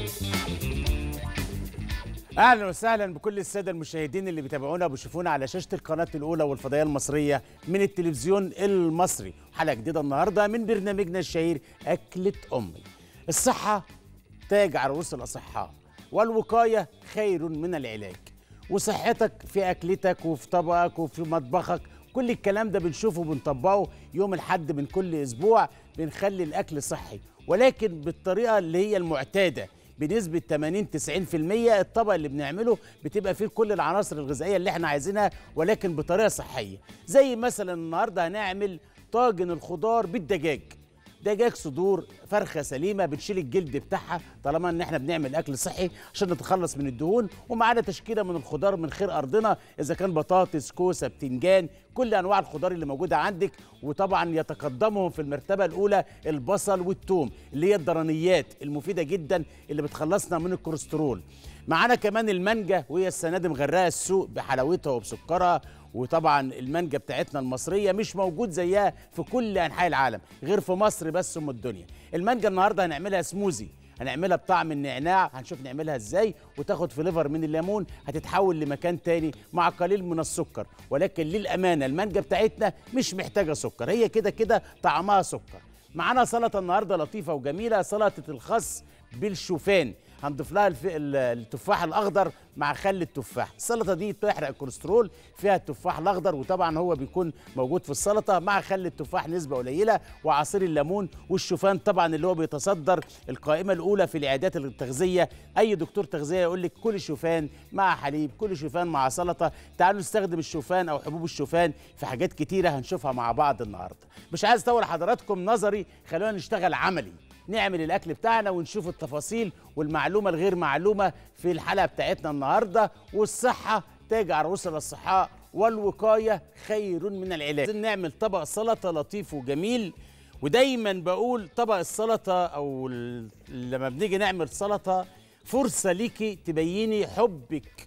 اهلا وسهلا بكل الساده المشاهدين اللي بيتابعونا وبيشوفونا على شاشه القناه الاولى والفضائيه المصريه من التلفزيون المصري حلقه جديده النهارده من برنامجنا الشهير اكله امي الصحه تاج على رؤوس الاصحاء والوقايه خير من العلاج وصحتك في اكلتك وفي طبقك وفي مطبخك كل الكلام ده بنشوفه وبنطبقه يوم الحد من كل اسبوع بنخلي الاكل صحي ولكن بالطريقه اللي هي المعتاده بنسبة 80 90% الطبق اللي بنعمله بتبقى فيه كل العناصر الغذائية اللي احنا عايزينها ولكن بطريقة صحية زي مثلا النهاردة هنعمل طاجن الخضار بالدجاج دجاج صدور فرخة سليمة بنشيل الجلد بتاعها طالما ان احنا بنعمل اكل صحي عشان نتخلص من الدهون ومعانا تشكيلة من الخضار من خير ارضنا اذا كان بطاطس كوسة بتنجان كل انواع الخضار اللي موجودة عندك وطبعا يتقدمهم في المرتبة الاولى البصل والثوم اللي هي الضرنيات المفيدة جدا اللي بتخلصنا من الكوليسترول معانا كمان المانجا وهي السنه دي مغرقه السوق بحلاوتها وبسكرها وطبعا المانجا بتاعتنا المصريه مش موجود زيها في كل انحاء العالم غير في مصر بس ام الدنيا المانجا النهارده هنعملها سموزي هنعملها بطعم النعناع هنشوف نعملها ازاي وتاخد فليفر من الليمون هتتحول لمكان تاني مع قليل من السكر ولكن للامانه المانجا بتاعتنا مش محتاجه سكر هي كده كده طعمها سكر معانا سلطه النهارده لطيفه وجميله سلطه الخس بالشوفان هنضيف لها الف... التفاح الاخضر مع خل التفاح السلطه دي بتحرق الكوليسترول فيها التفاح الاخضر وطبعا هو بيكون موجود في السلطه مع خل التفاح نسبه قليله وعصير الليمون والشوفان طبعا اللي هو بيتصدر القائمه الاولى في العيادات التغذيه اي دكتور تغذيه يقول لك كل شوفان مع حليب كل شوفان مع سلطه تعالوا نستخدم الشوفان او حبوب الشوفان في حاجات كتيره هنشوفها مع بعض النهارده مش عايز اطول حضراتكم نظري خلونا نشتغل عملي نعمل الاكل بتاعنا ونشوف التفاصيل والمعلومه الغير معلومه في الحلقه بتاعتنا النهارده والصحه تاج على رؤوس الاصحاء والوقايه خير من العلاج عايزين نعمل طبق سلطه لطيف وجميل ودايما بقول طبق السلطه او لما بنيجي نعمل سلطه فرصه ليكي تبيني حبك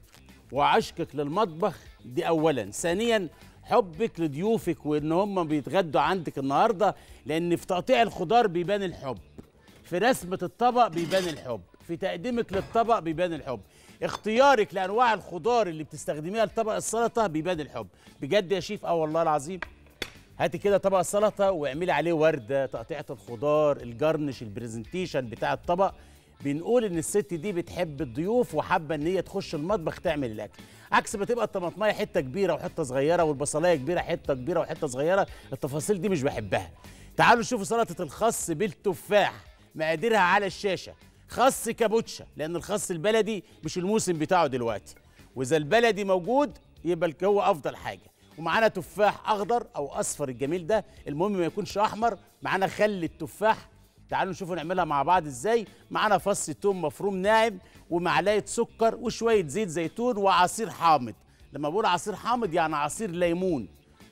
وعشقك للمطبخ دي اولا ثانيا حبك لضيوفك وان هم بيتغدوا عندك النهارده لان في تقطيع الخضار بيبان الحب في رسمه الطبق بيبان الحب في تقديمك للطبق بيبان الحب اختيارك لانواع الخضار اللي بتستخدميها لطبق السلطه بيبان الحب بجد يا شيف اه والله العظيم هاتي كده طبق السلطه واعملي عليه ورده تقطيعه الخضار الجرنش البرزنتيشن بتاع الطبق بنقول ان الست دي بتحب الضيوف وحابه ان هي تخش المطبخ تعمل الاكل عكس ما تبقى الطماطمايه حته كبيره وحته صغيره والبصلايه كبيره حته كبيره وحته صغيره التفاصيل دي مش بحبها تعالوا شوفوا سلطه الخس بالتفاح مقاديرها على الشاشه خس كابوتشا لان الخس البلدي مش الموسم بتاعه دلوقتي واذا البلدي موجود يبقى هو افضل حاجه ومعانا تفاح اخضر او اصفر الجميل ده المهم ما يكونش احمر معانا خل التفاح تعالوا نشوفوا نعملها مع بعض ازاي معانا فص توم مفروم ناعم ومعلقه سكر وشويه زيت زيتون وعصير حامض لما بقول عصير حامض يعني عصير ليمون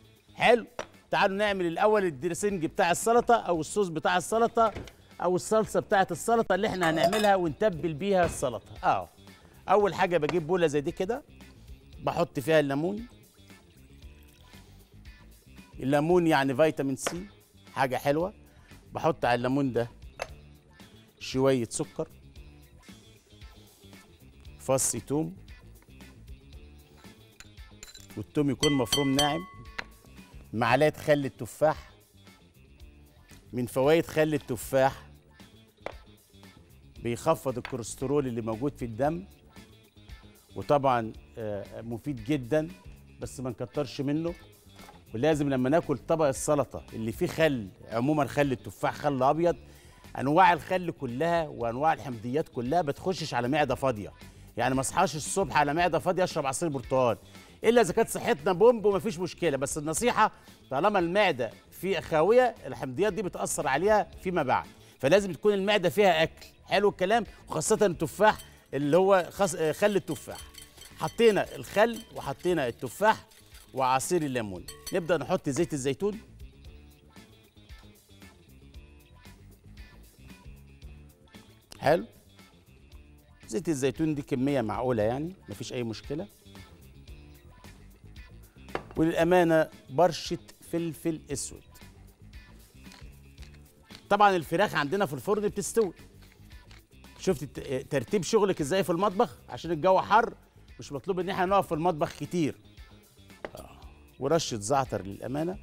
حلو تعالوا نعمل الاول الدريسنج بتاع السلطه او الصوص بتاع السلطه او الصلصه بتاعه السلطه اللي احنا هنعملها ونتبل بيها السلطه اه اول حاجه بجيب بوله زي دي كده بحط فيها الليمون الليمون يعني فيتامين سي حاجه حلوه بحط على الليمون ده شويه سكر فص توم والتوم يكون مفروم ناعم معلقه خل التفاح من فوائد خل التفاح بيخفض الكوليسترول اللي موجود في الدم وطبعا مفيد جدا بس ما نكترش منه ولازم لما ناكل طبق السلطه اللي فيه خل عموما خل التفاح خل ابيض انواع الخل كلها وانواع الحمضيات كلها بتخشش على معده فاضيه يعني ما اصحاش الصبح على معده فاضيه اشرب عصير برتقال الا اذا كانت صحتنا بومب ومفيش مشكله بس النصيحه طالما المعده في خاويه الحمضيات دي بتاثر عليها فيما بعد فلازم تكون المعده فيها اكل حلو الكلام وخاصه التفاح اللي هو خص... خل التفاح حطينا الخل وحطينا التفاح وعصير الليمون نبدا نحط زيت الزيتون حلو زيت الزيتون دي كميه معقوله يعني مفيش اي مشكله وللامانه برشه فلفل اسود طبعا الفراخ عندنا في الفرن بتستوي شفت الت- ترتيب شغلك ازاي في المطبخ عشان الجو حر مش مطلوب ان احنا نقف في المطبخ كتير آه. ورشه زعتر للامانه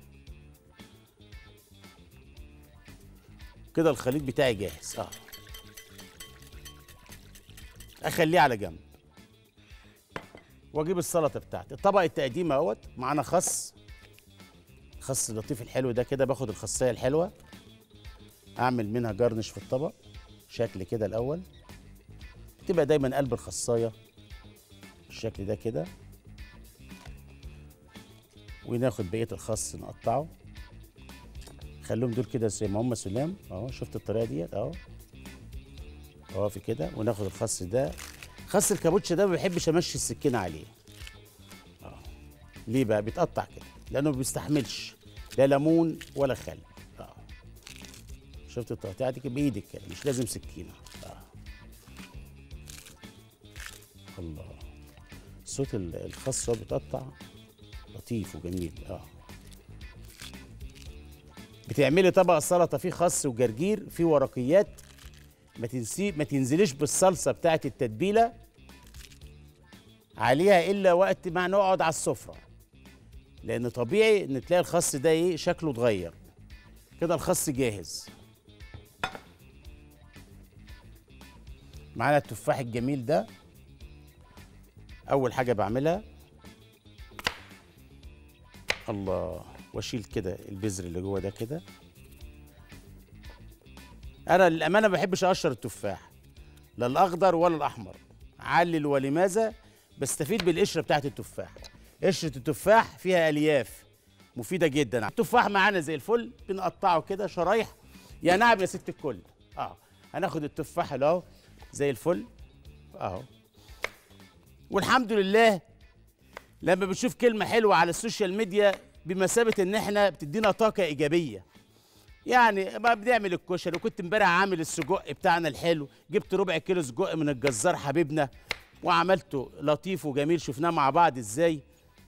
كده الخليط بتاعي جاهز اه اخليه على جنب واجيب السلطه بتاعتي طبق التقديم اهوت معانا خس خس اللطيف الحلو ده كده باخد الخاصيه الحلوه اعمل منها جرنش في الطبق شكل كده الاول تبقى دايما قلب الخصايه بالشكل ده كده وناخد بقيه الخس نقطعه خليهم دول كده زي ما هم سلام اهو شفت الطريقه ديت اهو اهو في كده وناخد الخس ده خس الكابوتشا ده ما بحبش امشي السكينه عليه اه ليه بقى بيتقطع كده لانه ما بيستحملش لا ليمون ولا خل اه شفت التقطيعه دي كده بايدك كده مش لازم سكينه اه الله صوت ال- الخس وهو بيتقطع لطيف وجميل اه بتعملي طبق سلطه فيه خس وجرجير فيه ورقيات ما تنسي ما تنزليش بالصلصه بتاعت التتبيله عليها الا وقت ما نقعد على السفره لان طبيعي ان تلاقي الخس ده ايه شكله اتغير كده الخس جاهز معانا التفاح الجميل ده اول حاجه بعملها الله واشيل كده البذر اللي جوه ده كده انا للامانه ما بحبش اقشر التفاح لا الاخضر ولا الاحمر علل ولماذا بستفيد بالقشره بتاعت التفاح قشره التفاح فيها الياف مفيده جدا التفاح معانا زي الفل بنقطعه كده شرايح يا نعم يا ست الكل اه هناخد التفاح اللي اهو زي الفل اهو والحمد لله لما بنشوف كلمه حلوه على السوشيال ميديا بمثابه ان احنا بتدينا طاقه ايجابيه يعني ما بنعمل الكشري وكنت امبارح عامل السجق بتاعنا الحلو جبت ربع كيلو سجق من الجزار حبيبنا وعملته لطيف وجميل شفناه مع بعض ازاي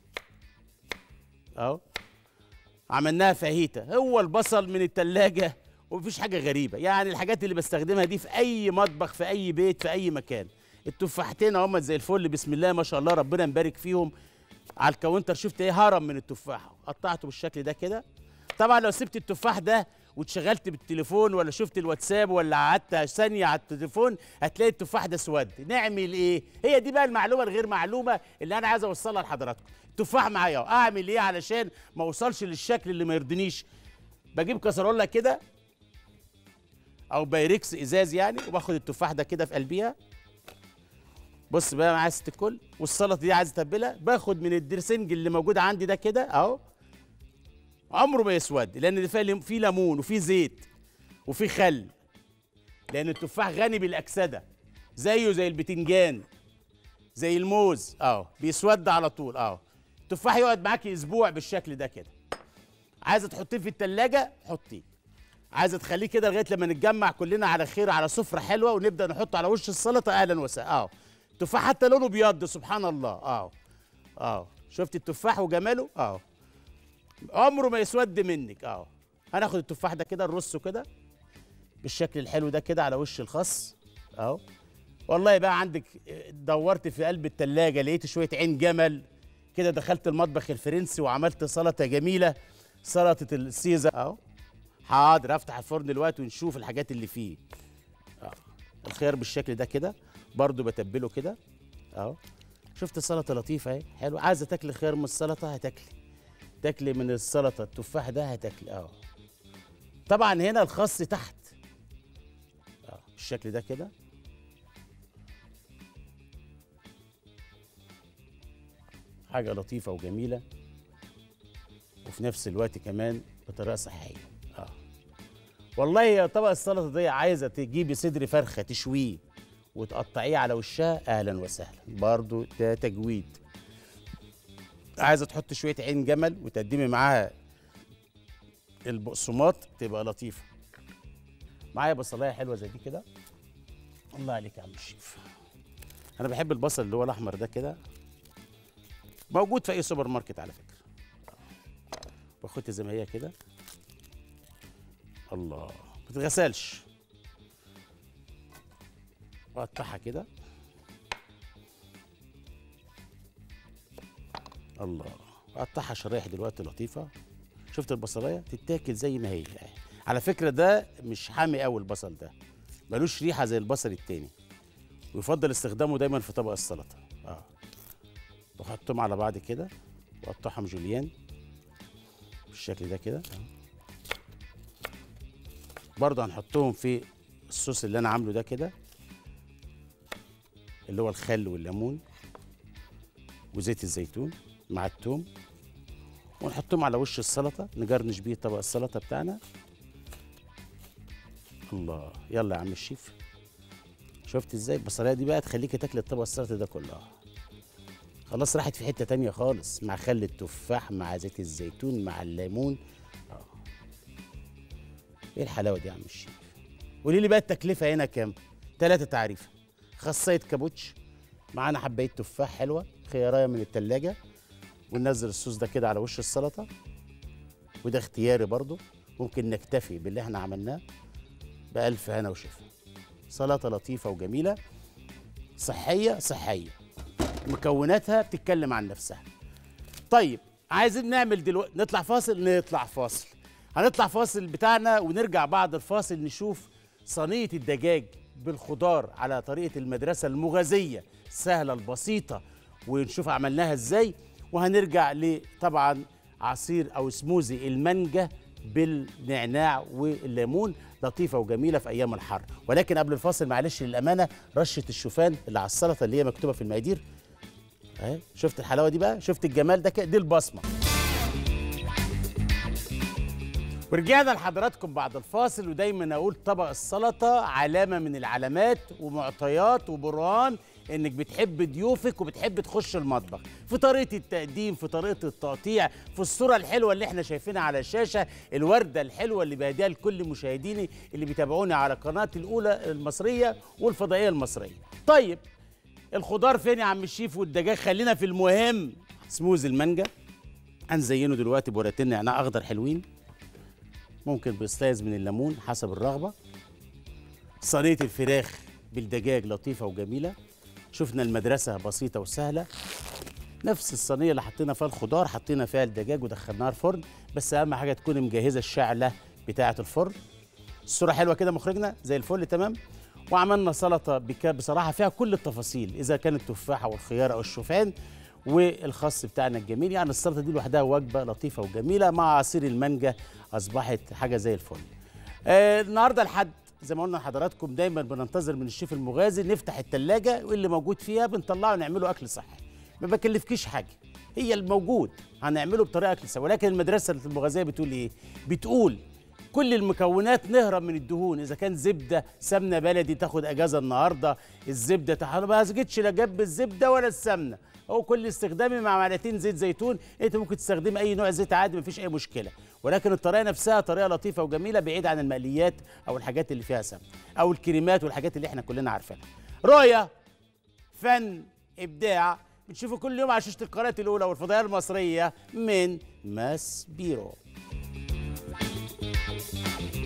اهو عملناها فاهيتا هو البصل من التلاجة ومفيش حاجة غريبة يعني الحاجات اللي بستخدمها دي في أي مطبخ في أي بيت في أي مكان التفاحتين هم زي الفل بسم الله ما شاء الله ربنا يبارك فيهم على الكاونتر شفت ايه هرم من التفاح قطعته بالشكل ده كده طبعا لو سبت التفاح ده واتشغلت بالتليفون ولا شفت الواتساب ولا قعدت ثانيه على التليفون هتلاقي التفاح ده اسود نعمل ايه هي دي بقى المعلومه الغير معلومه اللي انا عايز اوصلها لحضراتكم التفاح معايا أهو. اعمل ايه علشان ما اوصلش للشكل اللي ما يرضينيش بجيب كسرولة كده او بايركس ازاز يعني وباخد التفاح ده كده في قلبيها بص بقى معايا ست الكل والسلطه دي عايز اتبلها باخد من الدرسنج اللي موجود عندي ده كده اهو عمره ما يسود لان فيه ليم- فيه ليمون وفيه زيت وفيه خل لان التفاح غني بالاكسده زيه زي البتنجان زي الموز اه بيسود على طول اه التفاح يقعد معاكي اسبوع بالشكل ده كده عايزه تحطيه في التلاجة حطيه عايزه تخليه كده لغايه لما نتجمع كلنا على خير على سفره حلوه ونبدا نحطه على وش السلطه اهلا وسهلا اه التفاح حتى لونه ابيض سبحان الله اه اه شفت التفاح وجماله اه عمره ما يسود منك اه هناخد التفاح ده كده نرصه كده بالشكل الحلو ده كده على وش الخس اهو والله بقى عندك آه، دورت في قلب التلاجة لقيت شوية عين جمل كده دخلت المطبخ الفرنسي وعملت سلطة جميلة سلطة السيزر اهو حاضر افتح الفرن دلوقتي ونشوف الحاجات اللي فيه اه الخيار بالشكل ده كده برضو بتبله كده اهو شفت السلطة لطيفة اهي حلو عايزة تاكلي خيار من السلطة هتاكلي تاكلي من السلطة التفاح ده هتاكلي اهو طبعا هنا الخس تحت اه بالشكل ده كده حاجة لطيفة وجميلة وفي نفس الوقت كمان بطريقة صحية اه والله يا طبق السلطة دي عايزة تجيبي صدر فرخة تشويه وتقطعيه على وشها أهلا وسهلا برضو ده تجويد عايزة تحط شوية عين جمل وتقدمي معاها البقسماط تبقى لطيفة معايا بصلاية حلوة زي دي كده الله عليك يا عم الشيف أنا بحب البصل اللي هو الأحمر ده كده موجود في اي سوبر ماركت على فكره باخدها زي ما هي كده الله ما تتغسلش واقطعها كده الله اقطعها شرايح دلوقتي لطيفه شفت البصلايه تتاكل زي ما هي على فكره ده مش حامي قوي البصل ده ملوش ريحه زي البصل التاني ويفضل استخدامه دايما في طبق السلطه اه واحطهم على بعض كده واقطعهم جوليان بالشكل ده كده برضه هنحطهم في الصوص اللي انا عامله ده كده اللي هو الخل والليمون وزيت الزيتون مع التوم ونحطهم على وش السلطه نجرنش بيه طبق السلطه بتاعنا الله يلا يا عم الشيف شفت ازاي البصلايه دي بقى تخليكي تاكلي الطبق السلطه ده كله خلاص راحت في حته تانية خالص مع خل التفاح مع زيت الزيتون مع الليمون اه ايه الحلاوه دي يا عم الشيف قولي لي بقى التكلفه هنا كام ثلاثه تعريفه خاصيه كابوتش معانا حبايه تفاح حلوه خيارايه من التلاجة وننزل الصوص ده كده على وش السلطه وده اختياري برضو ممكن نكتفي باللي احنا عملناه بألف هنا وشفا سلطه لطيفه وجميله صحيه صحيه مكوناتها بتتكلم عن نفسها طيب عايزين نعمل دلوقتي نطلع فاصل نطلع فاصل هنطلع فاصل بتاعنا ونرجع بعد الفاصل نشوف صينيه الدجاج بالخضار على طريقه المدرسه المغازيه السهله البسيطه ونشوف عملناها ازاي وهنرجع لطبعا عصير او سموزي المانجا بالنعناع والليمون لطيفه وجميله في ايام الحر ولكن قبل الفاصل معلش للامانه رشه الشوفان اللي على السلطه اللي هي مكتوبه في المقادير اهي شفت الحلاوه دي بقى شفت الجمال ده كده دي البصمه ورجعنا لحضراتكم بعد الفاصل ودايما اقول طبق السلطه علامه من العلامات ومعطيات وبرهان انك بتحب ضيوفك وبتحب تخش المطبخ في طريقه التقديم في طريقه التقطيع في الصوره الحلوه اللي احنا شايفينها على الشاشه الورده الحلوه اللي بهديها لكل مشاهديني اللي بيتابعوني على قناه الاولى المصريه والفضائيه المصريه طيب الخضار فين يا عم الشيف والدجاج خلينا في المهم سموز المانجا هنزينه دلوقتي بورقتين نعناع اخضر حلوين ممكن بيستاذ من الليمون حسب الرغبه صينيه الفراخ بالدجاج لطيفه وجميله شفنا المدرسه بسيطه وسهله نفس الصينيه اللي حطينا فيها الخضار حطينا فيها الدجاج ودخلناها الفرن بس اهم حاجه تكون مجهزه الشعله بتاعه الفرن الصوره حلوه كده مخرجنا زي الفل تمام وعملنا سلطه بك بصراحه فيها كل التفاصيل اذا كان التفاح او الخيار او الشوفان والخس بتاعنا الجميل يعني السلطه دي لوحدها وجبه لطيفه وجميله مع عصير المانجا اصبحت حاجه زي الفل آه النهارده الحد زي ما قلنا لحضراتكم دايما بننتظر من الشيف المغازي نفتح التلاجة واللي موجود فيها بنطلعه نعمله اكل صحي ما بكلفكيش حاجه هي الموجود هنعمله بطريقه اكل صحي ولكن المدرسه المغازيه بتقول ايه بتقول كل المكونات نهرب من الدهون اذا كان زبده سمنه بلدي تاخد اجازه النهارده الزبده تحط ما سجتش لا جنب الزبده ولا السمنه هو كل استخدامي مع معلقتين زيت زيتون انت ممكن تستخدمي اي نوع زيت عادي مفيش اي مشكله ولكن الطريقه نفسها طريقه لطيفه وجميله بعيد عن المقليات او الحاجات اللي فيها سمنه او الكريمات والحاجات اللي احنا كلنا عارفينها رؤيه فن ابداع بنشوفه كل يوم على شاشه القناه الاولى والفضائيه المصريه من ماس بيرو